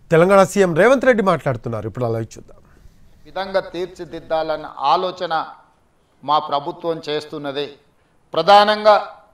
Telangana CM Revanth Reddy మాట్లాడుతున్నారు ఇప్పుడు అలా చూద్దాం విధంగా తీర్చిదిద్దాలన్న ఆలోచన మా ప్రభుత్వం చేస్తున్నది ప్రధానంగా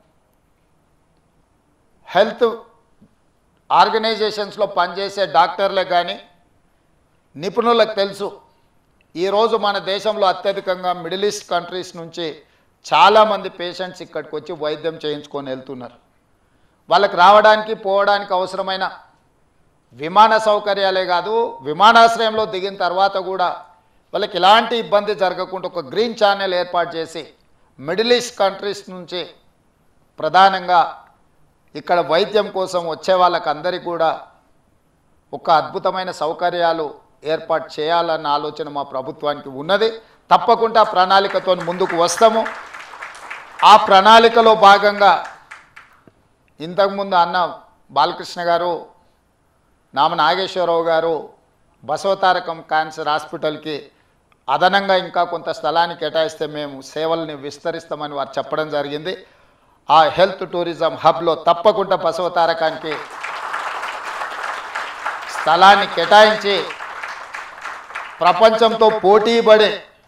హెల్త్ ఆర్గనైజేషన్స్లో పనిచేసే డాక్టర్లే కానీ నిపుణులకు తెలుసు ఈరోజు మన దేశంలో అత్యధికంగా మిడిల్ ఈస్ట్ కంట్రీస్ నుంచి చాలామంది పేషెంట్స్ ఇక్కడికి వచ్చి వైద్యం చేయించుకొని వెళ్తున్నారు వాళ్ళకి రావడానికి పోవడానికి అవసరమైన విమాన సౌకర్యాలే కాదు విమానాశ్రయంలో దిగిన తర్వాత కూడా వాళ్ళకి ఎలాంటి ఇబ్బంది జరగకుండా ఒక గ్రీన్ ఛానల్ ఏర్పాటు చేసి మిడిల్ ఈస్ట్ కంట్రీస్ నుంచి ప్రధానంగా ఇక్కడ వైద్యం కోసం వచ్చే వాళ్ళకి అందరికీ కూడా ఒక అద్భుతమైన సౌకర్యాలు ఏర్పాటు చేయాలన్న ఆలోచన మా ప్రభుత్వానికి ఉన్నది తప్పకుండా ప్రణాళికతో ముందుకు వస్తాము ఆ ప్రణాళికలో భాగంగా ఇంతకుముందు అన్న బాలకృష్ణ గారు నామ నాగేశ్వరరావు గారు బసవతారకం క్యాన్సర్ హాస్పిటల్కి అదనంగా ఇంకా కొంత స్థలాన్ని కేటాయిస్తే మేము సేవల్ని విస్తరిస్తామని వారు చెప్పడం జరిగింది ఆ హెల్త్ టూరిజం హబ్లో తప్పకుండా బసవతారకానికి స్థలాన్ని కేటాయించి ప్రపంచంతో పోటీపడే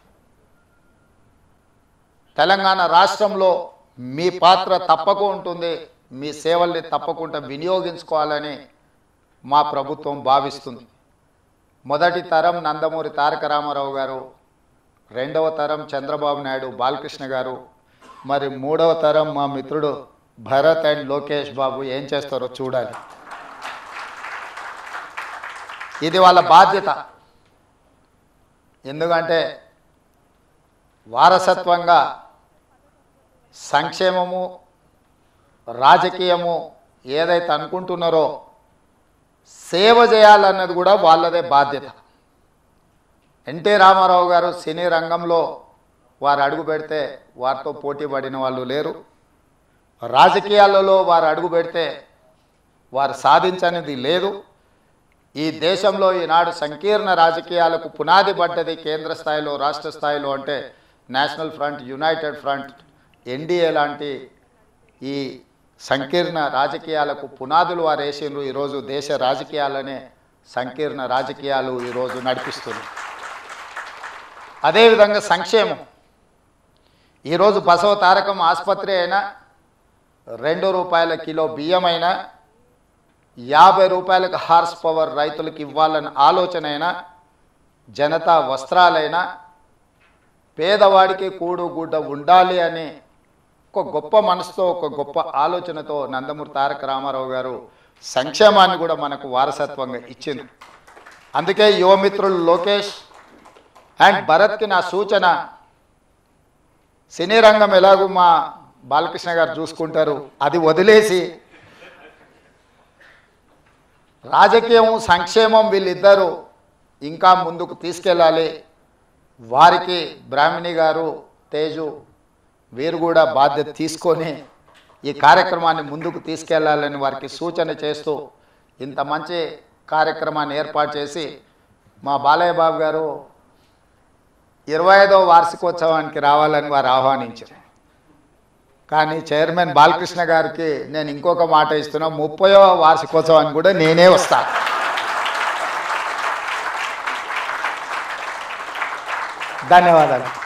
తెలంగాణ రాష్ట్రంలో మీ పాత్ర తప్పకుండా ఉంటుంది మీ సేవల్ని తప్పకుండా వినియోగించుకోవాలని మా ప్రభుత్వం భావిస్తుంది మొదటి తరం నందమూరి తారక రామారావు గారు రెండవ తరం చంద్రబాబు నాయుడు బాలకృష్ణ గారు మరి మూడవ తరం మా మిత్రుడు భరత్ అండ్ లోకేష్ బాబు ఏం చేస్తారో చూడాలి ఇది వాళ్ళ బాధ్యత ఎందుకంటే వారసత్వంగా సంక్షేమము రాజకీయము ఏదైతే అనుకుంటున్నారో సేవ చేయాలన్నది కూడా వాళ్ళదే బాధ్యత ఎన్టీ రామారావు గారు సినీ రంగంలో వారు అడుగు పెడితే వారితో పోటీ పడిన వాళ్ళు లేరు రాజకీయాలలో వారు అడుగు పెడితే వారు సాధించనిది లేదు ఈ దేశంలో ఈనాడు సంకీర్ణ రాజకీయాలకు పునాది పడ్డది కేంద్ర స్థాయిలో రాష్ట్ర స్థాయిలో అంటే National Front United Front NDA లాంటి ఈ సంకీర్ణ రాజకీయాలకు పునాదులు వారు వేసిండ్రు ఈరోజు దేశ రాజకీయాలనే సంకీర్ణ రాజకీయాలు ఈరోజు నడిపిస్తుంది అదేవిధంగా సంక్షేమం ఈరోజు బసవ తారకం ఆసుపత్రి అయినా రెండు రూపాయల కిలో బియ్యం అయినా యాభై రూపాయలకు హార్స్ పవర్ రైతులకు ఇవ్వాలన్న ఆలోచన అయినా జనతా వస్త్రాలైనా పేదవాడికి కూడు గుడ్డ ఉండాలి అని ఒక గొప్ప మనసుతో ఒక గొప్ప ఆలోచనతో నందమూరి తారక రామారావు గారు సంక్షేమాన్ని కూడా మనకు వారసత్వంగా ఇచ్చింది అందుకే యువమిత్రులు లోకేష్ అండ్ భరత్కి నా సూచన సినీ రంగం ఎలాగూ మా బాలకృష్ణ గారు చూసుకుంటారు అది వదిలేసి రాజకీయం సంక్షేమం వీళ్ళిద్దరూ ఇంకా ముందుకు తీసుకెళ్ళాలి వారికి బ్రాహ్మణి గారు తేజు వీరు కూడా బాధ్యత తీసుకొని ఈ కార్యక్రమాన్ని ముందుకు తీసుకెళ్లాలని వారికి సూచన చేస్తూ ఇంత మంచి కార్యక్రమాన్ని ఏర్పాటు చేసి మా బాలయ్య బాబు గారు ఇరవై ఐదవ వార్షికోత్సవానికి రావాలని వారు ఆహ్వానించారు కానీ చైర్మన్ బాలకృష్ణ గారికి నేను ఇంకొక మాట ఇస్తున్నా ముప్పయో వార్షికోత్సవానికి కూడా నేనే వస్తాను ధన్యవాదాలు